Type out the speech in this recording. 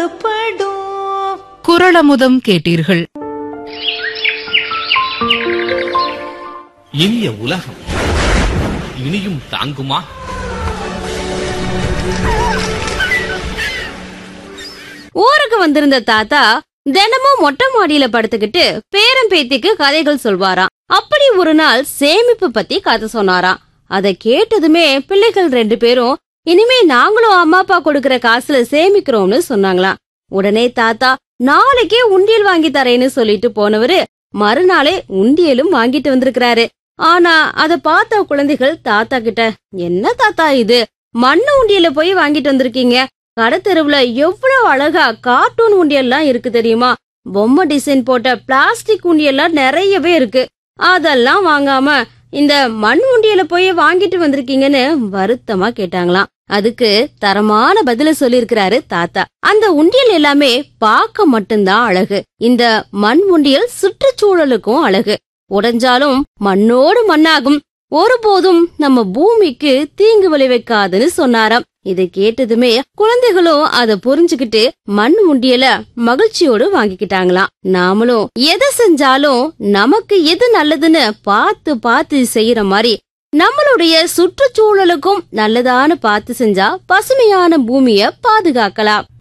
குரளமுதம் கேட்டீர்கள் இனிய உலகம் இனியும் தாங்குமா ஊருக்கு வந்திருந்த தாத்தா தினமும் மொட்டை மாடியில படுத்துக்கிட்டு பேரன் பேத்திக்கு கதைகள் சொல்வாராம் அப்படி ஒரு நாள் சேமிப்பு பத்தி கதை சொன்னாராம் அதை கேட்டதுமே பிள்ளைகள் ரெண்டு பேரும் இனிமே நாங்களும் அம்மா அப்பா கொடுக்கற காசுல சேமிக்கிறோம்னு சொன்னாங்களாம் உடனே தாத்தா நாளைக்கே உண்டியல் வாங்கி தரேன்னு சொல்லிட்டு போனவரு மறுநாளே உண்டியலும் வாங்கிட்டு வந்திருக்கிறாரு ஆனா அத பார்த்த குழந்தைகள் தாத்தா கிட்ட என்ன தாத்தா இது மண்ணு உண்டியல போய் வாங்கிட்டு வந்திருக்கீங்க கடத்தெருவுல எவ்வளவு அழகா கார்ட்டூன் உண்டியெல்லாம் இருக்கு தெரியுமா பொம்மை டிசைன் போட்ட பிளாஸ்டிக் உண்டியெல்லாம் நிறையவே இருக்கு அதெல்லாம் வாங்காம இந்த மண் உண்டியல போய் வாங்கிட்டு வந்திருக்கீங்கன்னு வருத்தமா கேட்டாங்களாம் அதுக்கு தரமான பதில சொல்லியிருக்கிறாரு தாத்தா அந்த உண்டியல் எல்லாமே பார்க்க மட்டும்தான் அழகு இந்த மண் உண்டியல் சுற்றுச்சூழலுக்கும் அழகு உடைஞ்சாலும் மண்ணோடு மண்ணாகும் ஒருபோதும் நம்ம பூமிக்கு தீங்கு விளைவிக்காதுன்னு சொன்னாராம் இதை கேட்டதுமே குழந்தைகளும் அத புரிஞ்சுக்கிட்டு மண் உண்டியல மகிழ்ச்சியோடு வாங்கிக்கிட்டாங்களாம் நாமளும் எதை செஞ்சாலும் நமக்கு எது நல்லதுன்னு பார்த்து பார்த்து செய்யற மாதிரி நம்மளுடைய சுற்றுச்சூழலுக்கும் நல்லதான்னு பார்த்து செஞ்சா பசுமையான பூமிய பாதுகாக்கலாம்